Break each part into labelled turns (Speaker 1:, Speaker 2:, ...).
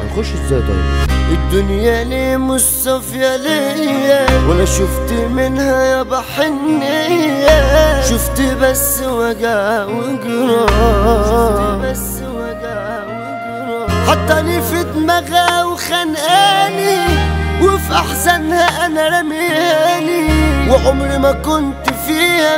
Speaker 1: هنخش ازاي طيب
Speaker 2: الدنيا ليه مش صافية ليا ولا شفت منها يا بحنية شفت بس وجع وجراح بس وجع وجراح حطني في دماغها وخانقاني وفي احزانها انا رمياني وعمري ما كنت فيها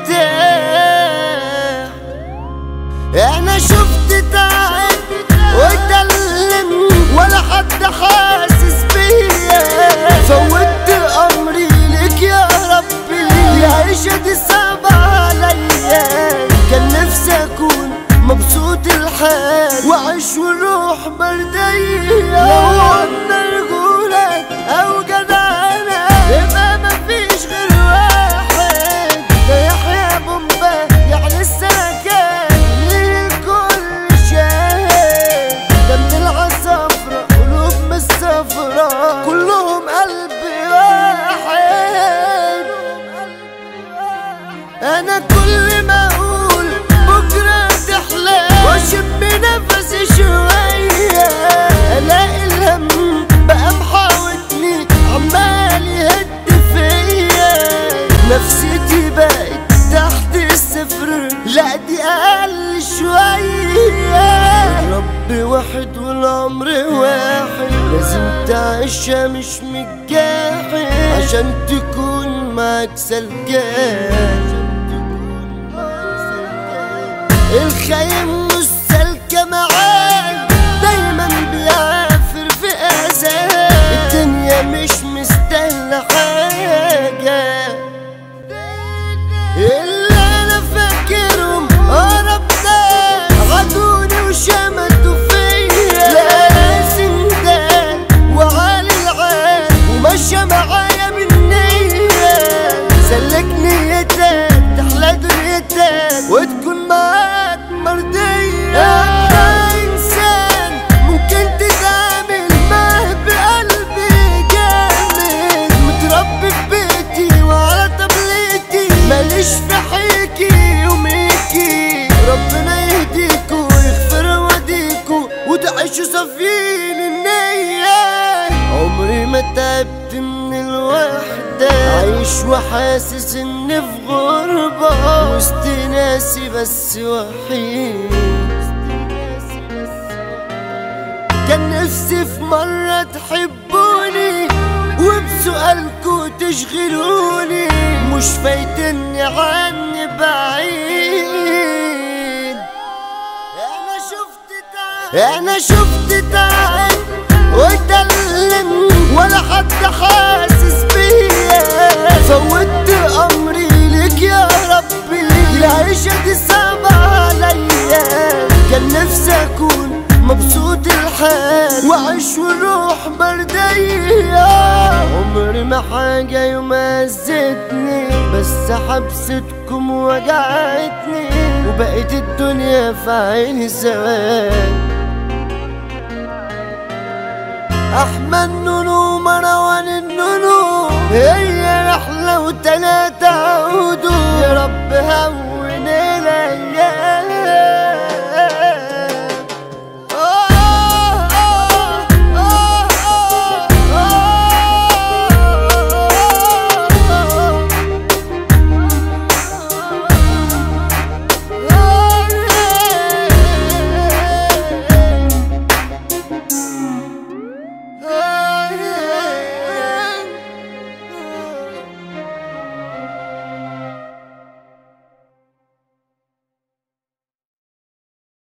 Speaker 2: مرتاح انا شفت تعب واتألم ولا حد حاسس بيا فوتت امري لك يا ربي العيشة دي صعبة عليا كان نفسي اكون مبسوط الحال واعيش والروح بردية لو قلنا رجولة او جدعانة يبقى مفيش غير واحد ده يحيى بومبا يعني السكن للكل شاهد ده من العصافرة قلوب من الصفرة كلهم قلب واحد انا كل ما اقول بكره تحلى واشم نفسي شويه الاقي الهم بقى محاوطني عمال يهد فيا نفسيتي بقت تحت الصفر لا دي اقل شويه رب واحد والعمر واحد لازم تعيشها مش متجاحد عشان تكون معاك سلكان الخاين مش سالكة معاك دايما بيعافر في أذى الدنيا مش مستاهلة حاجة اللي أنا فاكرهم أقرب ناس عدوني وشمتوا فيا لازم ده وعالي العال وماشية معايا بالنية سلك نيتك تحلى دنيتك وتكون معاك مرضية أنت إنسان ممكن تتعامل معاه بقلبي جامد متربي في بيتي وعلى طبلتي ماليش في حيكي وميكي ربنا يهديكوا ويغفر وديكوا وتعيشوا صافيين النية عمري ما تعبت من الوحدة عايش وحاسس اني في غربة وسط ناسي بس وحيد كان نفسي في مرة تحبوني وبسؤالكوا تشغلوني مش فايتني عني بعيد انا شفت تعب انا شفت تعب واتألم ولا حد حاسس بيا فوتت امري لك يا ربي العيشة دي صعبة عليا كان نفسي اكون مبسوط الحال واعيش والروح بردية عمري ما حاجة يوم أذتني بس حبستكم وجعتني وبقيت الدنيا في عيني سواد احمد نونو مروان النونو هي رحلة وتلاتة عودوا يا رب هون